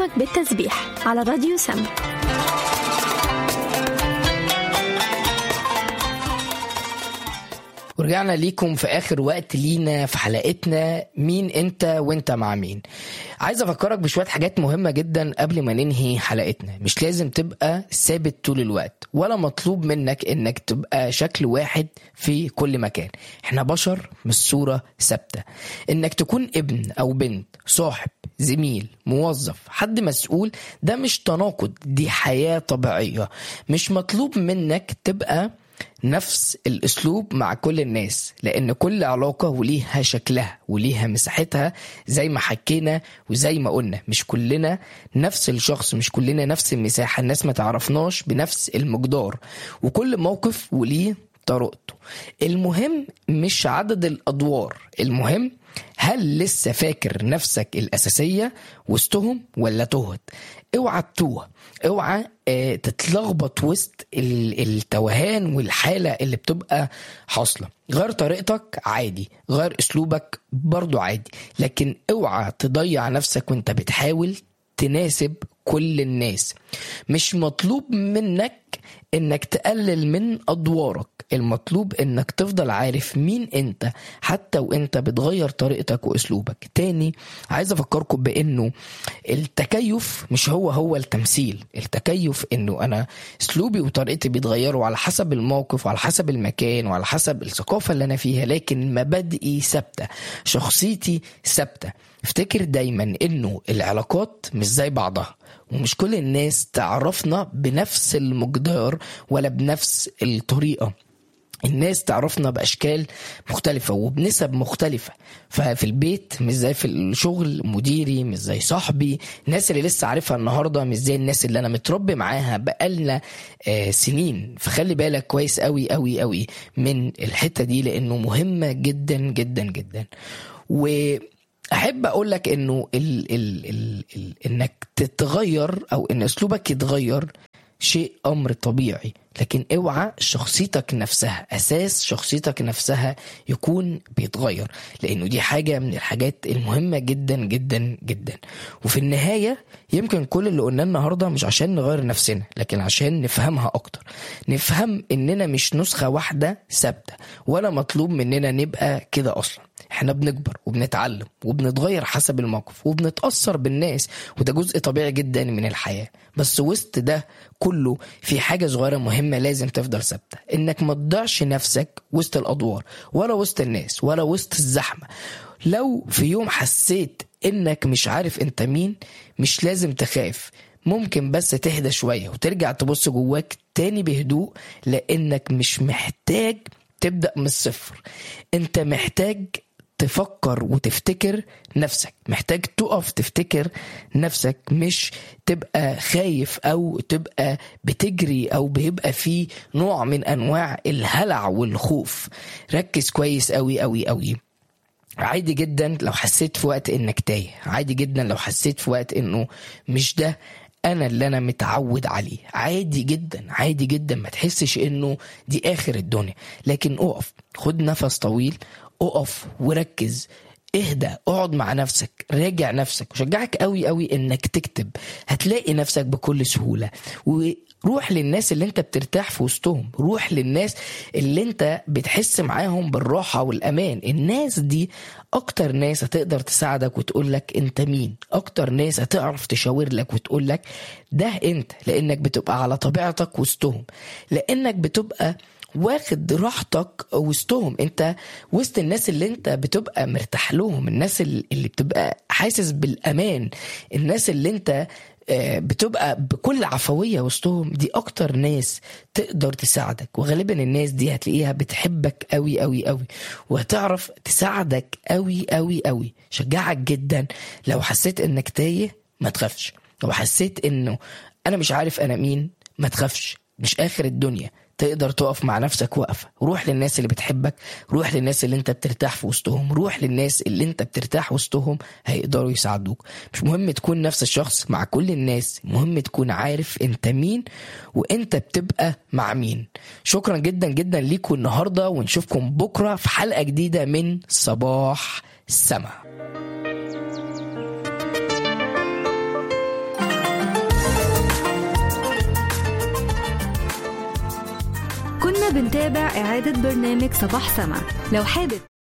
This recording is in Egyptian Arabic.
برنامج بالتسبيح على راديو سم ورجعنا ليكم في اخر وقت لينا في حلقتنا مين انت وانت مع مين عايز افكرك بشويه حاجات مهمه جدا قبل ما ننهي حلقتنا مش لازم تبقى ثابت طول الوقت ولا مطلوب منك انك تبقى شكل واحد في كل مكان احنا بشر مش صوره ثابته انك تكون ابن او بنت صاحب زميل موظف حد مسؤول ده مش تناقض دي حياه طبيعيه مش مطلوب منك تبقى نفس الاسلوب مع كل الناس لان كل علاقه وليها شكلها وليها مساحتها زي ما حكينا وزي ما قلنا مش كلنا نفس الشخص مش كلنا نفس المساحه الناس ما تعرفناش بنفس المقدار وكل موقف وليه طريقته المهم مش عدد الادوار المهم هل لسه فاكر نفسك الاساسيه وسطهم ولا تهت اوعى تتوه اوعى اه تتلخبط وسط التوهان والحاله اللي بتبقى حاصله غير طريقتك عادي غير اسلوبك برضو عادي لكن اوعى تضيع نفسك وانت بتحاول تناسب كل الناس مش مطلوب منك انك تقلل من ادوارك المطلوب انك تفضل عارف مين انت حتى وانت بتغير طريقتك واسلوبك تاني عايز افكركم بانه التكيف مش هو هو التمثيل التكيف انه انا اسلوبي وطريقتي بيتغيروا على حسب الموقف وعلى حسب المكان وعلى حسب الثقافه اللي انا فيها لكن مبادئي ثابته شخصيتي ثابته افتكر دايما انه العلاقات مش زي بعضها ومش كل الناس تعرفنا بنفس المقدار ولا بنفس الطريقه الناس تعرفنا باشكال مختلفه وبنسب مختلفه ففي البيت مش زي في الشغل مديري مش زي صاحبي الناس اللي لسه عارفها النهارده مش زي الناس اللي انا متربي معاها بقالنا آه سنين فخلي بالك كويس قوي قوي قوي من الحته دي لانه مهمه جدا جدا جدا و احب اقول لك انه ال ال ال ال انك تتغير او ان اسلوبك يتغير شيء امر طبيعي لكن اوعى شخصيتك نفسها اساس شخصيتك نفسها يكون بيتغير لانه دي حاجه من الحاجات المهمه جدا جدا جدا وفي النهايه يمكن كل اللي قلناه النهارده مش عشان نغير نفسنا لكن عشان نفهمها اكتر نفهم اننا مش نسخه واحده ثابته ولا مطلوب مننا نبقى كده اصلا احنا بنكبر وبنتعلم وبنتغير حسب الموقف وبنتأثر بالناس وده جزء طبيعي جدا من الحياة بس وسط ده كله في حاجة صغيرة مهمة لازم تفضل ثابتة انك ما تضيعش نفسك وسط الادوار ولا وسط الناس ولا وسط الزحمة لو في يوم حسيت انك مش عارف انت مين مش لازم تخاف ممكن بس تهدى شوية وترجع تبص جواك تاني بهدوء لانك مش محتاج تبدأ من الصفر انت محتاج تفكر وتفتكر نفسك محتاج تقف تفتكر نفسك مش تبقى خايف او تبقى بتجري او بيبقى في نوع من انواع الهلع والخوف ركز كويس قوي قوي قوي عادي جدا لو حسيت في وقت انك تايه عادي جدا لو حسيت في وقت انه مش ده انا اللي انا متعود عليه عادي جدا عادي جدا ما تحسش انه دي اخر الدنيا لكن اقف خد نفس طويل اقف وركز اهدى اقعد مع نفسك راجع نفسك وشجعك قوي قوي انك تكتب هتلاقي نفسك بكل سهولة وروح للناس اللي انت بترتاح في وسطهم روح للناس اللي انت بتحس معاهم بالراحة والامان الناس دي اكتر ناس هتقدر تساعدك وتقول لك انت مين اكتر ناس هتعرف تشاور لك وتقول لك ده انت لانك بتبقى على طبيعتك وسطهم لانك بتبقى واخد راحتك وسطهم انت وسط الناس اللي انت بتبقى مرتاح لهم الناس اللي بتبقى حاسس بالامان الناس اللي انت بتبقى بكل عفوية وسطهم دي أكتر ناس تقدر تساعدك وغالبا الناس دي هتلاقيها بتحبك قوي قوي قوي وهتعرف تساعدك قوي قوي قوي شجعك جدا لو حسيت انك تايه ما تخافش لو حسيت انه انا مش عارف انا مين ما تخافش مش اخر الدنيا تقدر تقف مع نفسك وقفة روح للناس اللي بتحبك روح للناس اللي انت بترتاح في وسطهم روح للناس اللي انت بترتاح وسطهم هيقدروا يساعدوك مش مهم تكون نفس الشخص مع كل الناس مهم تكون عارف انت مين وانت بتبقى مع مين شكرا جدا جدا ليكم النهاردة ونشوفكم بكرة في حلقة جديدة من صباح السما كنا بنتابع إعادة برنامج صباح سما لو حابب